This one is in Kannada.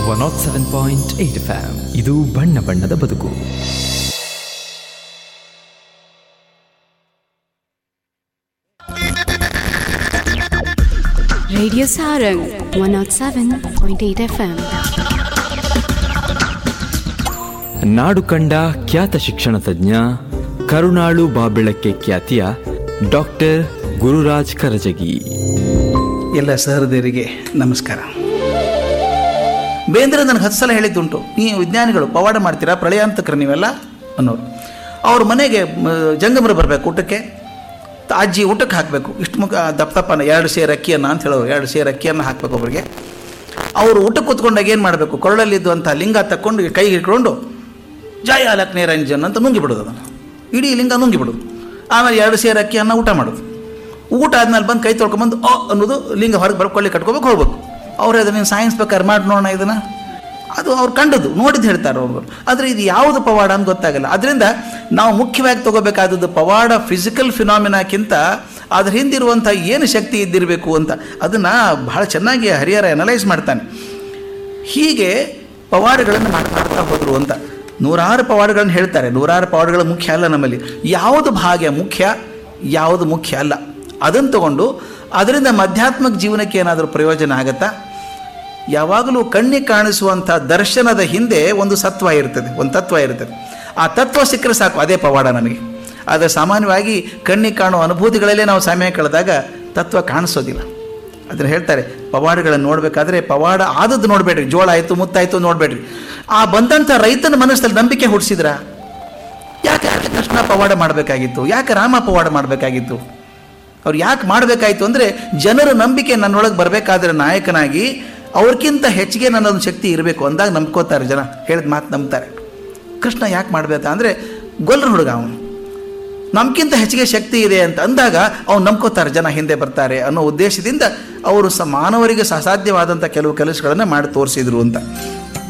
One naught seven point eight ಫ್ಯಾಮ್ ಇದು ಬಣ್ಣ ಬಣ್ಣದ ಬದುಕು Radio Sarang 107.8 FM. ನಾಡು ಕಂಡ ಖ್ಯಾತ ಶಿಕ್ಷಣ ತಜ್ಞ ಕರುಣಾಳು ಬಾಬೆಳಕ್ಕೆ ಖ್ಯಾತಿಯ ಡಾಕ್ಟರ್ ಗುರುರಾಜ್ ಕರಜಗಿ ಎಲ್ಲ ಸಹೃದಯರಿಗೆ ನಮಸ್ಕಾರ ಬೇಂದ್ರೆ ನನಗೆ ಹತ್ತು ಸಲ ಹೇಳಿದ್ದುಂಟು ನೀವು ವಿಜ್ಞಾನಿಗಳು ಪವಾಡ ಮಾಡ್ತೀರಾ ಪ್ರಳಯಾಂತಕರು ನೀವೆಲ್ಲ ಅನ್ನೋರು ಅವ್ರ ಮನೆಗೆ ಮ, ಜಂಗಮರು ಬರಬೇಕು ಊಟಕ್ಕೆ ತ- ಅಜ್ಜಿ ಊಟಕ್ಕೆ ಹಾಕಬೇಕು ಇಷ್ಟು ಮುಖ ದಪ್ಪ ದಪ್ಪನ ಎರಡು ಸೇರು ಅಕ್ಕಿಯನ್ನು ಅಂತ ಹೇಳೋರು ಎರಡು ಸೇರು ಅಕ್ಕಿಯನ್ನು ಹಾಕಬೇಕು ಒಬ್ಬರಿಗೆ ಅವರು ಊಟಕ್ಕೆ ಕೂತ್ಕೊಂಡಾಗ ಏನು ಮಾಡಬೇಕು ಕೊರಳಲ್ಲಿದ್ದುವಂಥ ಲಿಂಗ ತಕ್ಕೊಂಡು ಕೈಗೆ ಇಟ್ಕೊಂಡು ಜಯ ಲಕ್ಷ್ಮೀ ರಂಜನ್ ಅಂತ ನುಂಗಿಬಿಡೋದು ಅದನ್ನು ಇಡೀ ಲಿಂಗ ನುಂಗಿಬಿಡೋದು ಆಮೇಲೆ ಎರಡು ಸೇರು ಅಕ್ಕಿಯನ್ನು ಊಟ ಮಾಡೋದು ಊಟ ಆದ್ಮೇಲೆ ಬಂದು ಕೈ ತೊಳ್ಕೊಂಬಂದು ಅ ಅನ್ನೋದು ಲಿಂಗ ಹೊರಗೆ ಬರ್ಕೊಳ್ಳಿ ಕಟ್ಕೋಬೇಕು ಹೋಗ್ಬೇಕು ಅವ್ರು ಹೇಳಿದ್ರೆ ನೀನು ಸೈನ್ಸ್ ಬೇಕಾದ್ರೆ ಮಾಡಿ ನೋಡೋಣ ಇದನ್ನು ಅದು ಅವ್ರು ಕಂಡದ್ದು ನೋಡಿದ್ದು ಹೇಳ್ತಾರೆ ಅವರು ಆದರೆ ಇದು ಯಾವುದು ಪವಾಡ ಅಂತ ಗೊತ್ತಾಗಲ್ಲ ಅದರಿಂದ ನಾವು ಮುಖ್ಯವಾಗಿ ತಗೋಬೇಕಾದದ್ದು ಪವಾಡ ಫಿಸಿಕಲ್ ಫಿನಾಮಿನಾಕ್ಕಿಂತ ಅದ್ರ ಹಿಂದಿರುವಂಥ ಏನು ಶಕ್ತಿ ಇದ್ದಿರಬೇಕು ಅಂತ ಅದನ್ನು ಬಹಳ ಚೆನ್ನಾಗಿ ಹರಿಹರ ಅನಲೈಸ್ ಮಾಡ್ತಾನೆ ಹೀಗೆ ಪವಾಡಗಳನ್ನು ಮಾಡ್ತಾ ಹೋದರು ಅಂತ ನೂರಾರು ಪವಾಡಗಳನ್ನು ಹೇಳ್ತಾರೆ ನೂರಾರು ಪವಾಡಗಳು ಮುಖ್ಯ ಅಲ್ಲ ನಮ್ಮಲ್ಲಿ ಯಾವುದು ಭಾಗ್ಯ ಮುಖ್ಯ ಯಾವುದು ಮುಖ್ಯ ಅಲ್ಲ ಅದನ್ನು ತಗೊಂಡು ಅದರಿಂದ ಮಧ್ಯಾತ್ಮಕ ಜೀವನಕ್ಕೆ ಏನಾದರೂ ಪ್ರಯೋಜನ ಆಗತ್ತಾ ಯಾವಾಗಲೂ ಕಣ್ಣಿಗೆ ಕಾಣಿಸುವಂಥ ದರ್ಶನದ ಹಿಂದೆ ಒಂದು ಸತ್ವ ಇರ್ತದೆ ಒಂದು ತತ್ವ ಇರ್ತದೆ ಆ ತತ್ವ ಸಿಕ್ಕರೆ ಸಾಕು ಅದೇ ಪವಾಡ ನಮಗೆ ಆದರೆ ಸಾಮಾನ್ಯವಾಗಿ ಕಣ್ಣಿಗೆ ಕಾಣುವ ಅನುಭೂತಿಗಳಲ್ಲೇ ನಾವು ಸಮಯ ಕಳೆದಾಗ ತತ್ವ ಕಾಣಿಸೋದಿಲ್ಲ ಅದನ್ನು ಹೇಳ್ತಾರೆ ಪವಾಡಗಳನ್ನು ನೋಡಬೇಕಾದ್ರೆ ಪವಾಡ ಆದದ್ದು ನೋಡಬೇಡ್ರಿ ಜೋಳ ಆಯಿತು ಮುತ್ತಾಯಿತು ನೋಡಬೇಡ್ರಿ ಆ ಬಂದಂಥ ರೈತನ ಮನಸ್ಸಲ್ಲಿ ನಂಬಿಕೆ ಹುಟ್ಟಿಸಿದ್ರ ಯಾಕೆ ಯಾಕೆ ಕೃಷ್ಣ ಪವಾಡ ಮಾಡಬೇಕಾಗಿತ್ತು ಯಾಕೆ ರಾಮ ಪವಾಡ ಮಾಡಬೇಕಾಗಿತ್ತು ಅವ್ರು ಯಾಕೆ ಮಾಡಬೇಕಾಯ್ತು ಅಂದರೆ ಜನರ ನಂಬಿಕೆ ನನ್ನೊಳಗೆ ಬರಬೇಕಾದ್ರೆ ನಾಯಕನಾಗಿ ಅವ್ರಿಗಿಂತ ಹೆಚ್ಚಿಗೆ ನನ್ನೊಂದು ಶಕ್ತಿ ಇರಬೇಕು ಅಂದಾಗ ನಂಬ್ಕೋತಾರೆ ಜನ ಹೇಳಿದ ಮಾತು ನಂಬ್ತಾರೆ ಕೃಷ್ಣ ಯಾಕೆ ಮಾಡಬೇಕಾ ಅಂದರೆ ಗೊಲ್ಲರ ಹುಡುಗ ಅವನು ನಮ್ಗಿಂತ ಹೆಚ್ಚಿಗೆ ಶಕ್ತಿ ಇದೆ ಅಂತ ಅಂದಾಗ ಅವ್ನು ನಂಬ್ಕೋತಾರೆ ಜನ ಹಿಂದೆ ಬರ್ತಾರೆ ಅನ್ನೋ ಉದ್ದೇಶದಿಂದ ಅವರು ಸ ಮಾನವರಿಗೆ ಅಸಾಧ್ಯವಾದಂಥ ಕೆಲವು ಕೆಲಸಗಳನ್ನು ಮಾಡಿ ತೋರಿಸಿದ್ರು ಅಂತ